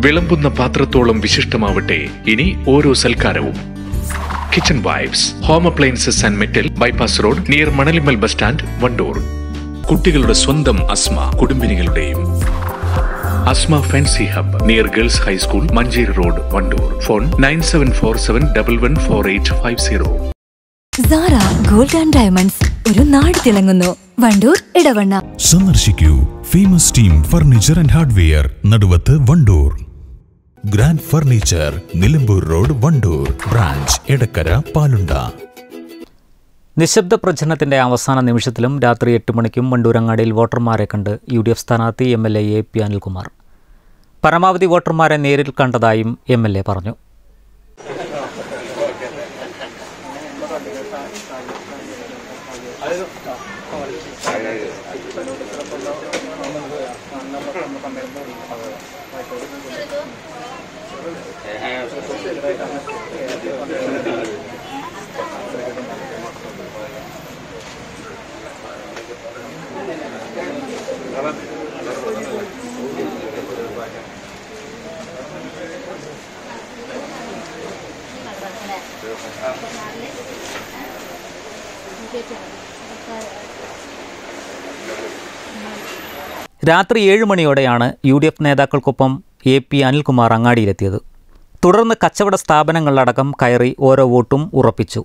വിളമ്പുന്ന പാത്രത്തോളം വിശിഷ്ടമാവട്ടെ ഇനി ഓരോ സൽക്കാരവും kitchen vibes home appliances and metal bypass road near Manalimal bus stand Wandoor കുട്ടികളുടെ സ്വന്തം അസ്മ കുടുംബിനികളുടെയും Asma fancy hub near girls high school Manjeri road Wandoor phone nine seven four seven double one four eight five zero Zara gold and diamonds ഒരു നാട് തിളങ്ങുന്നു വണ്ടൂർ ഇടവണ്ണ സന്ദർശിക്കൂ famous team furniture and hardware Naduvath Wandoor grand furniture Nilambur road Wandoor branch Edakkara Palunda നിശബ്ദ പ്രചരണത്തിന്റെ അവസാന നിമിഷത്തിലും രാത്രി എട്ട് മണിക്കും വണ്ടൂരങ്ങാടിയിൽ വോട്ടർമാരെ കണ്ട് യു ഡി എഫ് സ്ഥാനാർത്ഥി M L A A P Anilkumar പരമാവധി വോട്ടർമാരെ നേരിൽ കണ്ടതായും എം എൽ എ പറഞ്ഞു രാത്രി ഏഴ് മണിയോടെയാണ് യു ഡി എഫ് നേതാക്കൾക്കൊപ്പം എ പി അനിൽകുമാർ അങ്ങാടിയിലെത്തിയത് തുടർന്ന് കച്ചവട സ്ഥാപനങ്ങളിലടക്കം കയറി ഓരോ വോട്ടും ഉറപ്പിച്ചു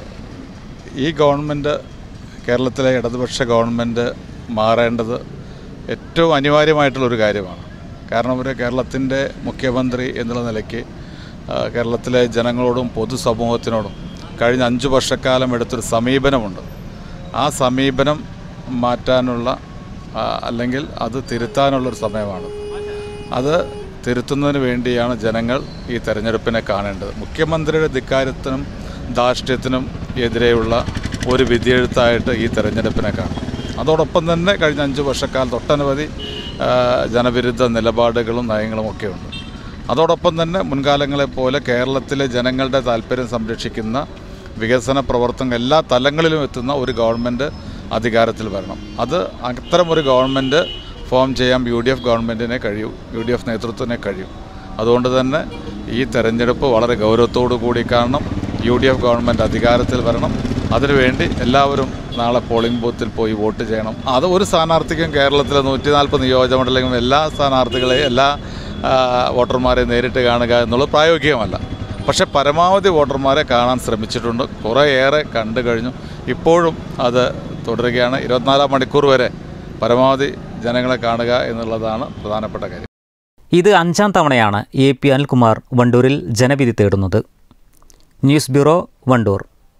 ഈ ഗവൺമെൻറ് കേരളത്തിലെ ഇടതുപക്ഷ ഗവൺമെൻറ് മാറേണ്ടത് ഏറ്റവും അനിവാര്യമായിട്ടുള്ളൊരു കാര്യമാണ് കാരണം ഒരു കേരളത്തിൻ്റെ മുഖ്യമന്ത്രി എന്നുള്ള നിലയ്ക്ക് ആ, കേരളത്തിലെ ജനങ്ങളോടും പൊതുസമൂഹത്തിനോടും കഴിഞ്ഞ അഞ്ച് വർഷക്കാലം എടുത്തൊരു സമീപനമുണ്ട് ആ സമീപനം മാറ്റാനുള്ള ആ, അല്ലെങ്കിൽ അത് തിരുത്താനുള്ളൊരു സമയമാണ് അത് തിരുത്തുന്നതിന് വേണ്ടിയാണ് ജനങ്ങൾ ഈ തെരഞ്ഞെടുപ്പിനെ കാണേണ്ടത് മുഖ്യമന്ത്രിയുടെ ധിക്കാരത്തിനും ധാർഷ്ട്യത്തിനും എതിരെയുള്ള ഒരു വിധിയെഴുത്തായിട്ട് ഈ തെരഞ്ഞെടുപ്പിനെ കാണും അതോടൊപ്പം തന്നെ കഴിഞ്ഞ അഞ്ച് വർഷക്കാലത്ത് ഒട്ടനവധി ആ, ജനവിരുദ്ധ നിലപാടുകളും നയങ്ങളും ഒക്കെ ഉണ്ട് അതോടൊപ്പം തന്നെ മുൻകാലങ്ങളെപ്പോലെ കേരളത്തിലെ ജനങ്ങളുടെ താല്പര്യം സംരക്ഷിക്കുന്ന വികസന പ്രവർത്തനങ്ങൾ എല്ലാ തലങ്ങളിലും എത്തുന്ന ഒരു ഗവൺമെൻറ് അധികാരത്തിൽ വരണം അത് അത്തരമൊരു ഗവൺമെൻറ് ഫോം ചെയ്യാൻ യു ഡി എഫ് ഗവൺമെൻറ്റിനെ കഴിയൂ യു ഡി എഫ് നേതൃത്വത്തിനെ കഴിയും അതുകൊണ്ട് തന്നെ ഈ തെരഞ്ഞെടുപ്പ് വളരെ ഗൗരവത്തോടു കൂടി കാണണം യു ഡി എഫ് ഗവൺമെൻറ് അധികാരത്തിൽ വരണം അതിനുവേണ്ടി എല്ലാവരും നാളെ പോളിംഗ് ബൂത്തിൽ പോയി വോട്ട് ചെയ്യണം അത് ഒരു സ്ഥാനാർത്ഥിക്കും കേരളത്തിലെ നൂറ്റി നാൽപ്പത് നിയോജകമണ്ഡലങ്ങളും എല്ലാ സ്ഥാനാർത്ഥികളെയും എല്ലാ ആ, വോട്ടർമാരെ നേരിട്ട് കാണുക എന്നുള്ളത് പ്രായോഗികമല്ല പക്ഷേ പരമാവധി വോട്ടർമാരെ കാണാൻ ശ്രമിച്ചിട്ടുണ്ട് കുറേയേറെ കണ്ടു കഴിഞ്ഞു ഇപ്പോഴും അത് തുടരുകയാണ് ഇരുപത്തിനാലാം മണിക്കൂർ വരെ പരമാവധി ജനങ്ങളെ കാണുക എന്നുള്ളതാണ് പ്രധാനപ്പെട്ട കാര്യം ഇത് അഞ്ചാം തവണയാണ് എ പി അനിൽകുമാർ വണ്ടൂരിൽ ജനവിധി തേടുന്നത് ന്യൂസ് ബ്യൂറോ വണ്ടൂർ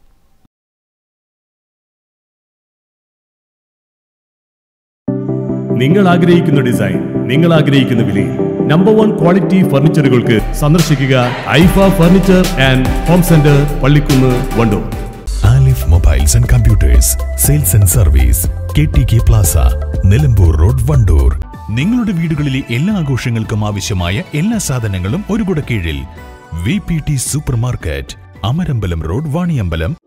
നിങ്ങൾ ആഗ്രഹിക്കുന്ന ഡിസൈൻ നിങ്ങൾ ആഗ്രഹിക്കുന്ന വിലയിൽ നമ്പർ വൺ ക്വാളിറ്റി ഫർണിച്ചറുകൾക്ക് സന്ദർശിക്കുക Aifa furniture and home centre Pallikkunnu Wandoor Alif mobiles and computers sales and service K T K plaza Nilambur road Wandoor നിങ്ങളുടെ വീടുകളിലെ എല്ലാ ആഘോഷങ്ങൾക്കും ആവശ്യമായ എല്ലാ സാധനങ്ങളും ഒരു കുട കീഴിൽ V P T supermarket Amarambalam road Vaniyambalam